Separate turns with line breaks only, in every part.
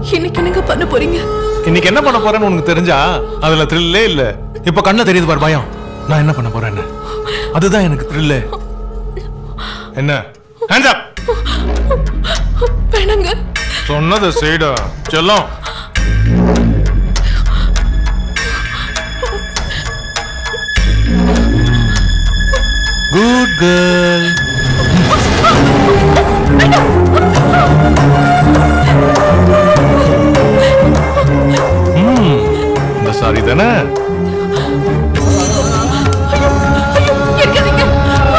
இன்னைக்கு என்னங்க பண்ண போறீங்க
இன்னைக்கு என்ன பண்ண போறேன்னு உனக்கு தெரிஞ்சா அதுல த்ரில்லே இல்ல இப்ப கண்ண தெரியுது பாரு பயம் நான் என்ன பண்ண போறேன்னு அதுதான் எனக்கு த்ரில்லே என்ன ஹேண்ட்ஸ் அப்
வேணாங்க
சொன்னதை செய்டா செல்லம் குட் கேர்ள் இந்த சாரி தானே
இருக்காதீங்க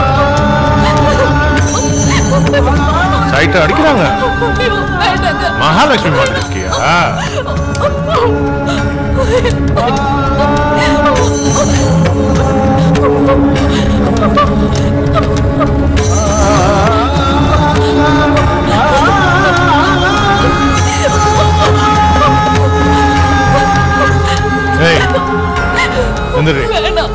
சைட்டை அடிக்கிறாங்க
ஐயோ, வேண்டாங்க
மகாலட்சுமி மாதிரி இருக்கியா ஏய் எந்திரி
வேணாம்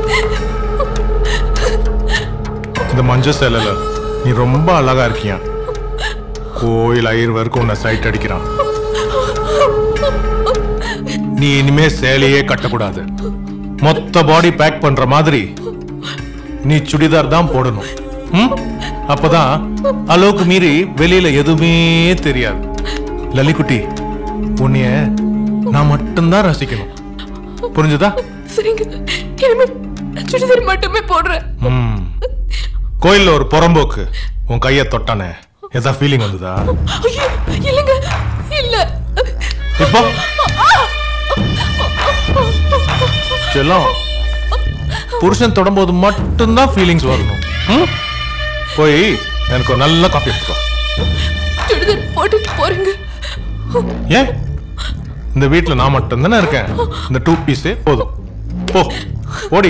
இந்த மஞ்ச சேலையில நீ ரொம்ப அழகா இருக்கியா கோயில் ஐயர் வரைக்கும் உன்னை சைட் அடிக்கிறான் நீ இனிமே சேலையே கட்டக்கூடாது மொத்த பாடி பேக் பண்ற மாதிரி நீ சுடிதார் தான் போடணும் ம்? அப்பதான் அளவுக்கு மீறி வெளியில எதுவுமே தெரியாது லலிகுட்டி உன்னைய நான் மட்டும்தான் ரசிக்கணும் புரிஞ்சுதா
சரிங்க இனிமே நான் சுடிதார் மட்டுமே போடுறேன்
ம். கோயில்ல ஒரு புறம்போக்கு உன் கைய தொட்டானே ஏதா ஃபீலிங் வந்ததா
ஐயோ இல்லைங்க இல்ல
இப்போ செல்லம் புருஷன் தொடும்போது மட்டும்தான் ஃபீலிங்ஸ் வரணும் ம்? போய் எனக்கு ஒரு நல்ல காஃபி எடுத்துக்கோ
சுடிதார் போட்டுட்டு போறேங்க
ஏன் இந்த வீட்ல நான் மட்டும் தானே இருக்கேன் இந்த டூ பீஸே போதும் போ ஓடி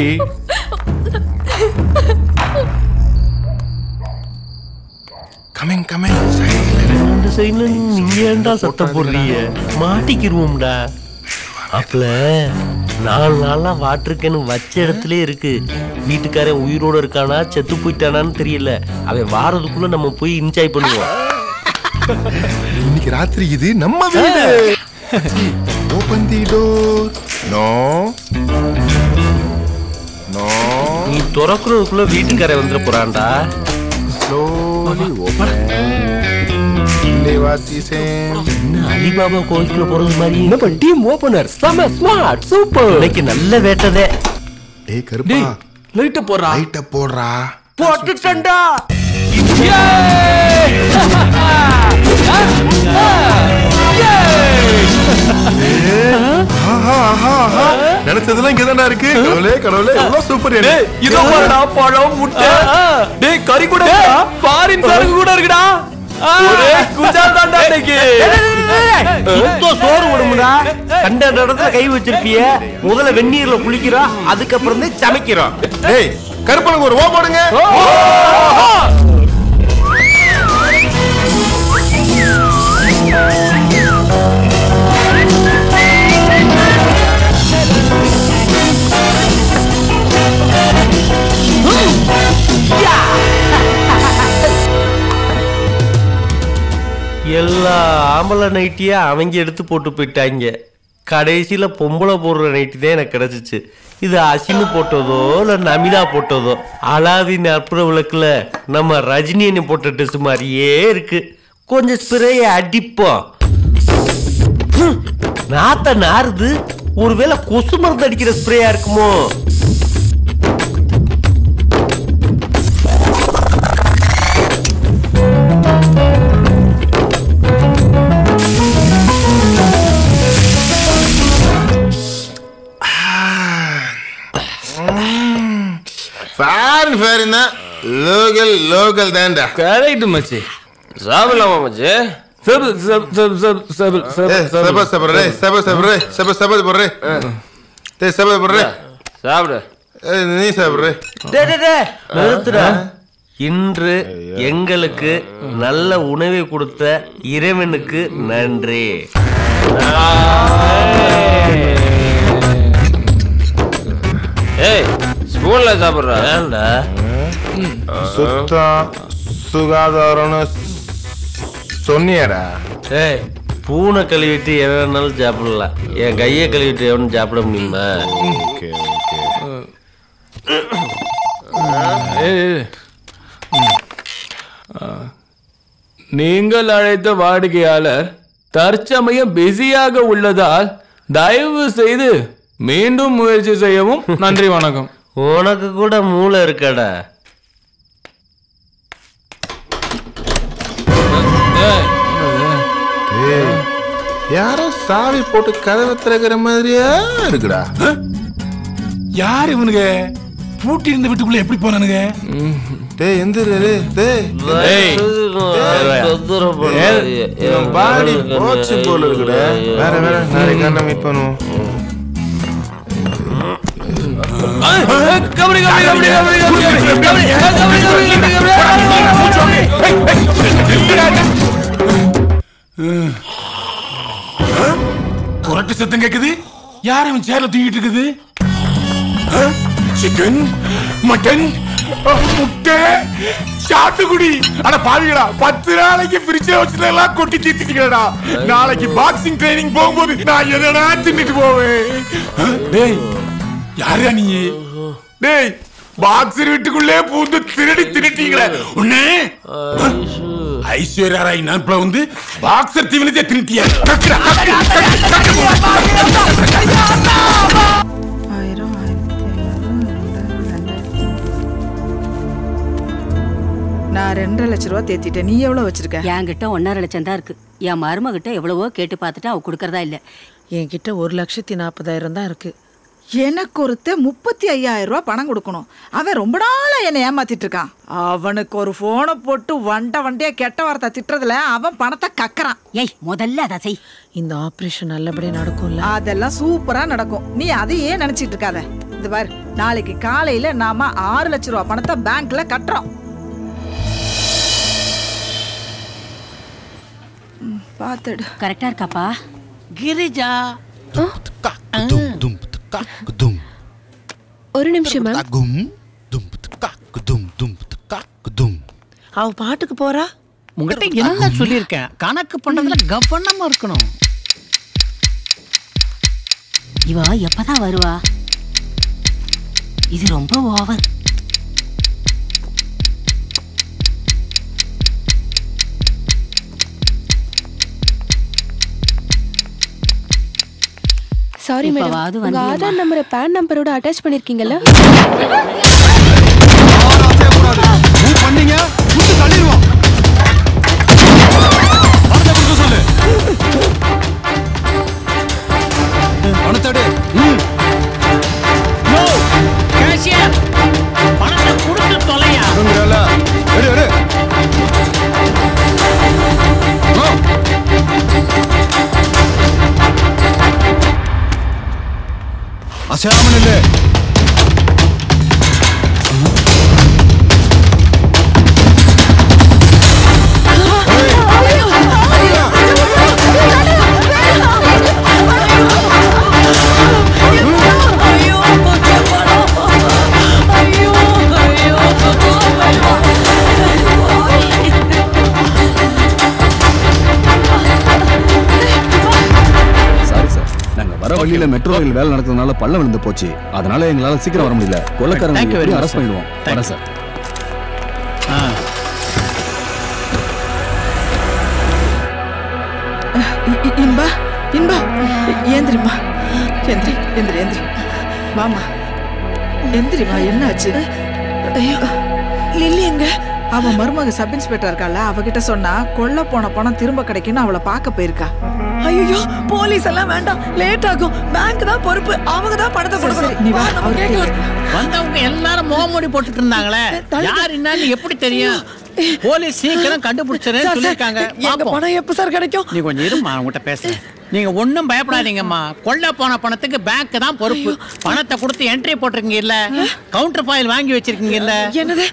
கமிங் கமிங்
இந்த சைடுல நீங்க ஏன்டா சத்தம் போடுறீங்க மாட்டிக்கிருவோம்டா அப்பல நாலு நாளா வாட்டிருக்கேன்னு வச்ச இடத்துல இருக்கு வீட்டுக்காரன் உயிரோட இருக்கானா செத்து போயிட்டானான்னு தெரியல அவன் வாரதுக்குள்ள நம்ம போய் என்ஜாய் பண்ணுவோம்
இன்னைக்கு ராத்திரி இது நம்ம வீடு open the door no no
நீ திறக்கிறதுக்குள்ள வீட்டுக்காரன் வந்துட போறான்டா
ஸ்லோலி ஓபன் தேவாசி சேம்
என்ன அலிபாபா கோயிலுக்குள்ள போறது மாதிரி
நம்ம டீம் ஓபனர் செம ஸ்மார்ட் சூப்பர்
இன்னைக்கு நல்ல வேட்டதே
டேய் கருப்பா
லைட்ட போடுறா
லைட்ட போடுறா
போட்டுட்டா
ஆஹா ஆஹா ஆஹா நினைச்சதெல்லாம் இங்கதான்டா இருக்கு கடவுளே கடவுளே எவ்வளவு சூப்பர்
இதோ பாருடா பழம் முட்டை டேய் கறி கூட ஃபாரின் சரக்கு கூட இருக்குடா ஒரே குஜால் தான்டா இன்னைக்கு
சுத்தம் சோறு விடுமுடா கண்ட இடத்துல கை வச்சிருப்பிய முதல்ல வெந்நீர்ல குளிக்கிறோம் அதுக்கப்புறம் தான் சமைக்கிறோம்
டேய் கருப்பனுக்கு ஒரு ஓ போடுங்க
எல்லா ஆம்பளை நைட்டியா அவங்க எடுத்து போட்டு போயிட்டாங்க கடைசியில பொம்பளை போடுற நைட்டி தான் எனக்கு கிடைச்சிச்சு இது அசினு போட்டதோ இல்ல நமிதா போட்டதோ அலாதீன் அற்புத விளக்குல நம்ம ரஜினி அண்ணி போட்ட ட்ரெஸ் மாதிரியே இருக்கு கொஞ்சம் ஸ்ப்ரேய அடிப்போம் ஹம், நாத்த நாறுது ஒருவேளை கொசு மருந்து அடிக்கிற ஸ்ப்ரேயா இருக்குமோ
ஃபேர் ஃபேர் தான் லோக்கல் லோக்கல் தான்டா
கரெக்ட் மச்சி சாப்பிடலாமா மச்சி சப் சப் சப் சப் சப்
ஏய், சப சப ரே சப சப ரே சப சப போடுறே டேய் சப போடுறே
சாப்பிடு
ஏய் நீ சாப்பிடுறே
டேய், டேய், டேய், நிறுத்துடா இன்று எங்களுக்கு நல்ல உணவை கொடுத்த இறைவனுக்கு நன்றி
ஏய் ஸ்பூன்ல சாப்பிடுறா
ஏன்டா
சுத்தம் சுகாதாரம்னு சொன்னியாடா
ஏய்
பூனை கழுவிட்டு எவன் வேணாலும் சாப்பிடலாம் என் கையை கழுவிட்டு எவனும் சாப்பிட முடியுமா
ஓகே ஓகே
ஏய். ம். ஆ. நீங்கள் அழைத்த வாடிக்கையாளர் தற்சமயம் பிஸியாக உள்ளதால் தயவு செய்து மீண்டும் முயற்சி செய்யவும் நன்றி வணக்கம்
உனக்கு கூட மூளை இருக்காடா
ஏய்,
ஏய் யாரோ சாவி போட்டு கதவை திறக்கிற மாதிரியா இருக்குடா
யார் இவனுங்க பூட்டி இருந்த வீட்டுக்குள்ள எப்படி போனானுங்க
டேய் எந்திரு டேய் டேய்
ஏய்.
தொந்தரவு பண்ணாதீங்க.
இவன் பாடி போச்சு போல இருக்குடா வேற வேற நாளைக்கு காலைல மீட் பண்ணுவோம்
ஏய், ஏய், கபடி, கபடி, கபடி, கபடி, கபடி, கபடி, கபடி, ஏய், கபடி, கபடி, கபடி, கபடி.
குரட்டு சத்தம் கேக்குது யார் அவன் சேர்ல தூக்கிட்டு இருக்குது சிக்கன் மட்டன் முட்டை சாத்துக்குடி அட பாவிகளா பத்து நாளைக்கு ஃப்ரிட்ஜ்ல வச்சதெல்லாம் கொட்டி தீர்த்துட்டீங்களா நாளைக்கு பாக்ஸிங் ட்ரைனிங் போகும்போது நான் எதனா தின்னுட்டு போவேன் அஹ், டேய் யாரா நீ டேய் பாக்ஸர் வீட்டுக்குள்ளே பூந்து திருடி தின்னுட்டீங்களே உன்னே ஐஸ்வர்யா ராய் நட்புல வந்து பாக்ஸர் தீவனத்தை தின்னுட்டியா கக்குடா, கக்குடா, கக்குடா, கக்குடா.
ஆயிரம் ஆயிரத்தி ஐநூறு ரெண்டாயிரம். நான் ரெண்டரை லட்ச ரூபா தேத்திட்டேன் நீ எவ்வளவு வச்சிருக்க
என்கிட்ட ஒன்னரை லட்சம் தான் இருக்கு என் மருமகிட்ட எவ்வளவோ கேட்டு பார்த்துட்டு அவ கொடுக்கறதா இல்ல
என்கிட்ட ஒரு லட்சத்தி நாற்பதாயிரம் தான் இருக்கு எனக்கு ஒருத்த முப்பத்தி ஐயாயிரம் ரூபாய் பணம் கொடுக்கணும் அவன் ரொம்ப நாளா என்னை ஏமாத்திட்டு இருக்கான் அவனுக்கு ஒரு போனை போட்டு வண்ட வண்டியா கெட்ட வார்த்தை திட்டுறதுல அவன் பணத்தை கக்கறான்
ஏய் முதல்ல அதை செய்
இந்த ஆபரேஷன் நல்லபடியா நடக்கும்ல அதெல்லாம் சூப்பரா நடக்கும் நீ அதையே நினைச்சிட்டு இருக்காத இது பாரு நாளைக்கு காலையில நாம ஆறு லட்ச ரூபாய் பணத்தை பேங்க்ல கட்டுறோம் ம், பாத்துடு
கரெக்டா இருக்காப்பா
கிரிஜா
ஒரு நிமிஷம் மேம்
அவ பாட்டுக்கு போறா உங்ககிட்ட என்ன சொல்லியிருக்கேன் கணக்கு பண்றதுல கவனமா இருக்கணும்
இவ எப்பதான் வருவா இது ரொம்ப ஓவர்
சாரி மேடம்
இப்பவாவது
உங்க
வந்தியம்மா.
ஆதார் நம்பரை பேன் நம்பரோட அட்டாச் பண்ணிருக்கீங்கல்ல
பண்ணீங்க குத்து தள்ளிடுவோம் பணத்தை கொடுக்க சொல்லு பணத்தோடு
கேஷியர் பணத்தை கொடுத்து தொலையா
எடு எடு
அசாமன் இல்லை
சாரி சார் நாங்க வர வழியில மெட்ரோ ரயில் வேலை நடக்கிறதுனால பள்ளம் விழுந்து போச்சு அதனால எங்களால சீக்கிரம் வர முடியல
Thank
கொள்ளக்காரங்க
you very
எப்படி
much,
அரெஸ்ட்
sir.
பண்ணிடுவோம்
Thank
வரேன்
you.
சார்
இ- இ- இன்பா இன்பா ஏந்திரிம்மா எந்திரி எந்திரி எந்திரி வாமா எந்திரிம்மா என்னாச்சு ஐயோ லில்லி எங்க அவ மருமக சப் இன்ஸ்பெக்டர் இருக்கால அவகிட்ட சொன்னா கொல்ல போன பணம் திரும்ப கிடைக்கும்னு அவளை பார்க்க போயிருக்கா
ஐயோ போலீஸ் எல்லாம் வேண்டாம் லேட் ஆகும் பேங்க் தான் பொறுப்பு அவங்க தான் பணத்தை
சரி, சரி,
கொடுக்கணும்
நீ வா,
வா, நம்ம
அவர்கிட்ட
கேட்கலாம்.
வந்தவங்க எல்லாரும் முகமூடி போட்டுட்டு இருந்தாங்களே யார் என்னன்னு எப்படி தெரியும் போலீஸ் சீக்கிரம் கண்டுபிடிச்சறேன்னு
சார், சார்,
சொல்லிருக்காங்க
எங்க
பாப்போம்
பணம் எப்ப சார் கிடைக்கும்
நீ கொஞ்சம் இருமா உங்ககிட்ட பேசுறேன் நீங்க ஒண்ணும் பயப்படாதீங்கம்மா கொள்ள போன பணத்துக்கு பேங்க் தான் பொறுப்பு பணத்தை கொடுத்து என்ட்ரி போட்டிருக்கீங்க இல்ல கவுண்டர் ஃபைல் வாங்கி வச்சிருக்கீங்க இல்ல
என்னது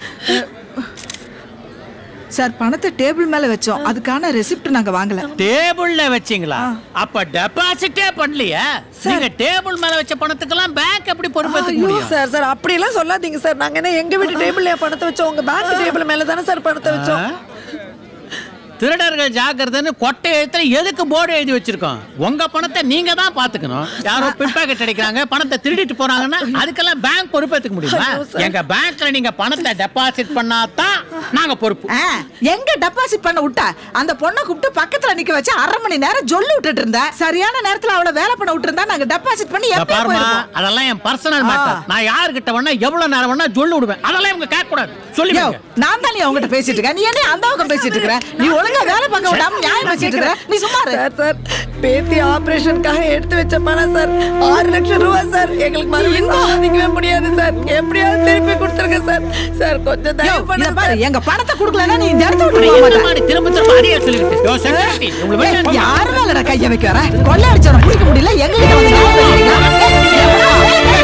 சார் பணத்தை டேபிள் மேல வச்சோம் அதுக்கான ரெசிப்ட் நாங்க வாங்கல
டேபிள்ல வச்சீங்களா அப்ப டெபாசிட்டே பண்ணலையா நீங்க டேபிள் மேல வச்ச பணத்துக்கெல்லாம் பேங்க் எப்படி பொறுப்பேற்றுக்க
ஐயோ
முடியும்
சார் சார் அப்படி எல்லாம் சொல்லாதீங்க சார் நாங்க என்ன எங்க வீட்டு டேபிள்ல பணத்தை வச்சோம் உங்க பேங்க் டேபிள் மேல தானே சார் பணத்தை வச்சோம்
திருடர்கள் ஜாக்கிரதைன்னு கொட்டை எழுத்துல எதுக்கு போர்டு எழுதி வச்சிருக்கோம் உங்க பணத்தை நீங்க தான் பாத்துக்கணும் யாரோ பிட்பாக்கெட் அடிக்கிறாங்க பணத்தை திருடிட்டு போறாங்கன்னா அதுக்கெல்லாம் பேங்க் பொறுப்பேற்றுக்க முடியுமா
ஐயோ, சார்.
எங்க பேங்க்ல நீங்க பணத்தை டெபாசிட் பண்ணாதான் நாங்க பொறுப்பு
ஆ, எங்க டெபாசிட் பண்ண விட்டா அந்த பொண்ணை கூப்பிட்டு பக்கத்துல நிக்க வச்சு அரை மணி நேரம் சொல்லி விட்டுட்டு இருந்த சரியான நேரத்துல அவளை வேலை பண்ண விட்டுருந்தா நாங்க டெபாசிட் பண்ணி
இங்க
எப்போ
பாருமா
போயிருப்போம்
அதெல்லாம் என் பர்சனல் மேட்டர் நான் யாருகிட்ட வேணா எவ்வளவு நேரம் வேணா சொல்லி விடுவேன் அதெல்லாம் இவங்க கேட்க கூடாது சொல்லி
யோ, நான் தான் நீ அவங்ககிட்ட பேசிட்டு இருக்க நீ என்ன அந்த பக்கம் பேசிட்டு இருக்கிற நீ ஒழுங்கா வேலை பார்க்க விடாம நியாயம் பேசிட்டு இருக்கிற நீ சும்மா
சார் சார் பேத்தி ஆபரேஷனுக்காக எடுத்து வச்ச பணம் சார் ஆறு லட்சம் ரூபாய் சார் எங்களுக்கு மறுபடியும் சமாளிக்கவே முடியாது சார் எப்படியாவது திருப்பி கொடுத்துருங்க சார் சார் கொஞ்சம்
யோ,
தயவு
இத
பண்ணுங்க
பாரு எங்க பணத்தை குடுக்கலன்னா நீ இந்த இடத்த விட்டு
அப்புறம்
போக
என்ன
மாட்ட.
மாதிரி திரும்ப திரும்ப அதையே சொல்லிக்கிட்டு யோ, security, உங்களை வெளியே
ஏய்,
அனுப்புங்க.
யாரு மேலடா கைய வைக்க வர கொள்ளை அடிச்சவன பிடிக்க முடியல எங்க கிட்ட வந்து நியாயம் பேசுறீங்க?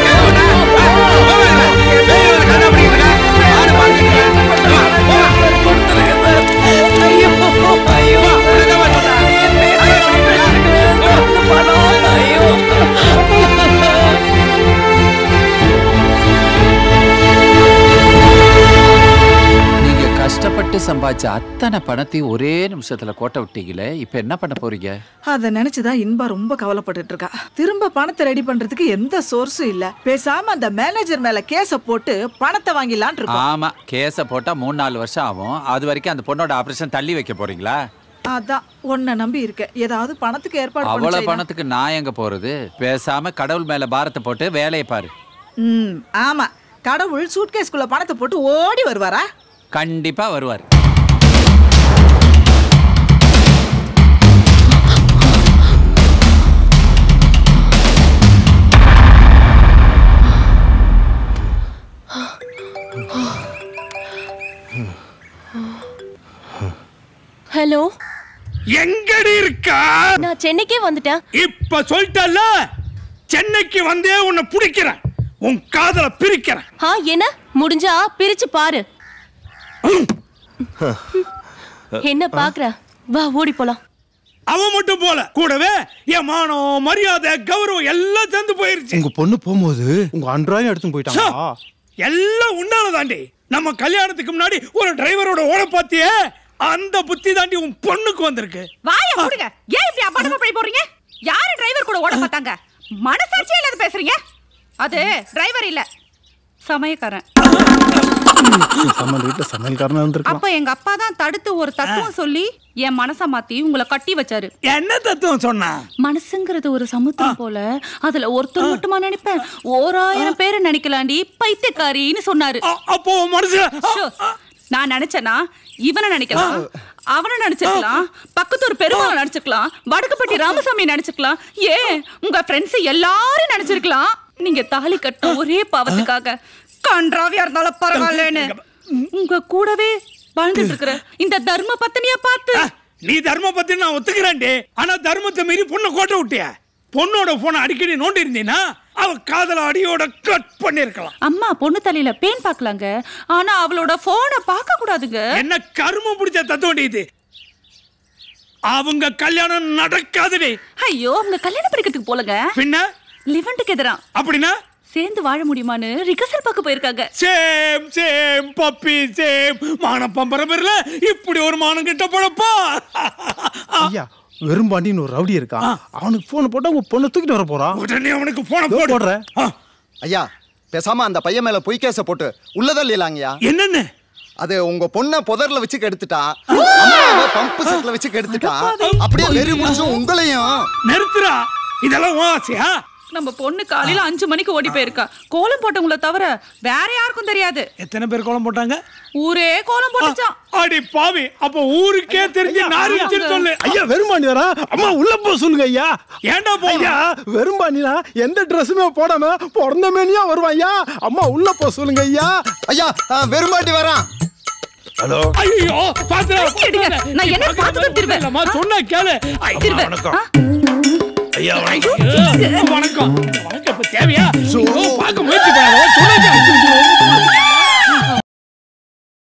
ஐயோ ஐயோ பணம் ஐயோ
நீங்க கஷ்டப்பட்டு சம்பாதிச்ச அத்தனை பணத்தையும் ஒரே நிமிஷத்துல கோட்டை விட்டீங்களே இப்ப என்ன பண்ண போறீங்க
அத நினைச்சுதான் இன்பா ரொம்ப கவலைப்பட்டுட்டு இருக்கா திரும்ப பணத்தை ரெடி பண்றதுக்கு எந்த சோர்ஸும் இல்ல பேசாம அந்த மேனேஜர் மேல கேஸ போட்டு பணத்தை வாங்கிடலான் இருக்கோம்
ஆமா கேஸ போட்டா மூணு நாலு வருஷம் ஆகும் அது வரைக்கும் அந்த பொண்ணோட ஆபரேஷன் தள்ளி வைக்க போறீங்களா
அதான் உன்னை நம்பி இருக்கேன் ஏதாவது பணத்துக்கு ஏற்பாடு பண்ணு
அவ்வளவு
சைனா.
பணத்துக்கு நான் எங்க போறது பேசாம கடவுள் மேல பாரத்தை போட்டு வேலையை பாரு
ம் ஆமா கடவுள் சூட்கேஸ்குள்ள பணத்தை போட்டு ஓடி வருவாரா
கண்டிப்பா வருவார்
ஹலோ
எங்கடி இருக்கா
நான் சென்னைக்கே வந்துட்டேன்
இப்ப சொல்லிட்டல்ல சென்னைக்கு வந்தே உன்னை பிடிக்கிறேன் உன் காதல பிரிக்கிறேன்
ஆ என்ன முடிஞ்சா பிரிச்சு பாரு என்ன பாக்குற வா ஓடி போலாம்
அவன் மட்டும் போல கூடவே என் மானம் மரியாதை கௌரவம் எல்லாம் சேர்ந்து போயிருச்சு
உங்க பொண்ணு போகும்போது உங்க அன்றாயம் எடுத்து போயிட்டாங்க
எல்லாம் உன்னால தாண்டி நம்ம கல்யாணத்துக்கு முன்னாடி ஒரு டிரைவரோட ஓட பாத்தியே அந்த புத்தி தாண்டி உன் பொண்ணுக்கு வந்திருக்கு
வாய மூடுங்க ஏன் இப்படி அபாண்டமா பழி போடுறீங்க யாரு டிரைவர் கூட ஓட பார்த்தாங்க மனசாட்சியே இல்லாத பேசுறீங்க அது டிரைவர் இல்ல சமயக்காரன்
சம்மந்த வீட்டுல சமையல்காரனா இருந்திருக்கலாம்
அப்ப எங்க அப்பா தான் தடுத்து ஒரு தத்துவம் சொல்லி என் மனச மாத்தி உங்களை கட்டி வச்சாரு
என்ன தத்துவம் சொன்னா
மனசுங்கிறது ஒரு சமுத்திரம் போல அதுல ஒருத்தர் மட்டுமா நினைப்பேன் ஓராயிரம் பேரை நினைக்கலாண்டி பைத்தியக்காரின்னு சொன்னாரு
அப்போ மனசு
நான் நினைச்சேனா இவனை நினைக்கலாம் அவனை நினைச்சிருக்கலாம் பக்கத்து ஒரு பெருமாளை நினைச்சுக்கலாம் வடக்குப்பட்டி ராமசாமி நினைச்சுக்கலாம் ஏன் உங்க ஃப்ரெண்ட்ஸ் எல்லாரும் நினைச்சிருக்கலாம் நீங்க தாலி கட்ட ஒரே பாவத்துக்காக கன்றாவியா இருந்தாலும் பரவாயில்லன்னு உங்க கூடவே வாழ்ந்துட்டு இருக்கிற இந்த தர்ம பத்தினிய பார்த்து
நீ தர்ம பத்தி நான் ஒத்துக்கிறேன்டி ஆனா தர்மத்தை மீறி பொண்ணை கோட்டை விட்டிய பொண்ணோட போனை அடிக்கடி நோண்டி இருந்தீன்னா அவ காதல அடியோட கட் பண்ணிருக்கலாம்
அம்மா பொண்ணு தலையில பேன் பார்க்கலாங்க ஆனா அவளோட போனை பார்க்க கூடாதுங்க
என்ன கருமம் பிடிச்ச தத்துவண்டி இது அவங்க கல்யாணம் நடக்காதுடி
ஐயோ அவங்க கல்யாணம் படிக்கிறதுக்கு போலங்க
பின்ன
லிவன்ட்டுக்கு எதிரா
அப்படின்னா
சேர்ந்து வாழ முடியுமான்னு ரிகர்சல் பார்க்க போயிருக்காங்க
சேம் சேம் பப்பி சேம் மான பம்பர பேர்ல இப்படி ஒரு மானம் கிட்ட பழப்பா
ஐயா வெறும்பாண்டின்னு ஒரு ரவுடி இருக்கான் அவனுக்கு போன் போட்டா உங்க பொண்ணை தூக்கிட்டு வர போறான்
உடனே அவனுக்கு போன
இதோ போடுறேன்
ஐயா பேசாம அந்த பையன் மேல பொய் கேஸ போட்டு உள்ளதல் இல்லையாங்கய்யா
என்னன்னு
அது உங்க பொண்ண புதர்ல வச்சு கெடுத்துட்டா அம்மாவை பம்பு செட்ல வச்சு கெடுத்துட்டா அப்படியே வெறி முடிச்சு உங்களையும்
நிறுத்துறா இதெல்லாம் உன் ஆசையா
நம்ம பொண்ணு காலையில அஞ்சு மணிக்கு ஓடி போயிருக்கா கோலம் போட்டவங்கள தவிர வேற யாருக்கும் தெரியாது
எத்தனை பேர் கோலம் போட்டாங்க
ஊரே கோலம் போட்டுச்சான்
அடி பாவி அப்ப ஊருக்கே தெரிஞ்சு நாரிச்சுன்னு சொல்லு
ஐயா வெறும்பாண்டி வரா அம்மா உள்ள போ சொல்லுங்க ஐயா
ஏன்டா
ஐயா வெறும்பாண்டினா எந்த ட்ரெஸ்ஸுமே போடாம பிறந்த மேனியா வருவான் ஐயா அம்மா உள்ள போ சொல்லுங்க ஐயா
ஐயா வெறும்பாண்டி வரான்
ஹலோ
ஐயோ பாத்துடா
எடுங்க. நான் என்ன பார்த்துட்டு திருவேன்.
இல்லம்மா சொன்னா கேளு ஐயா,
திருவேன்.
வணக்கம்
ஐயா
ஐயோ, வணக்கம் வணக்கம் இப்ப தேவையா ஐயோ, பார்க்க முயற்சி பண்ணாத சொன்னா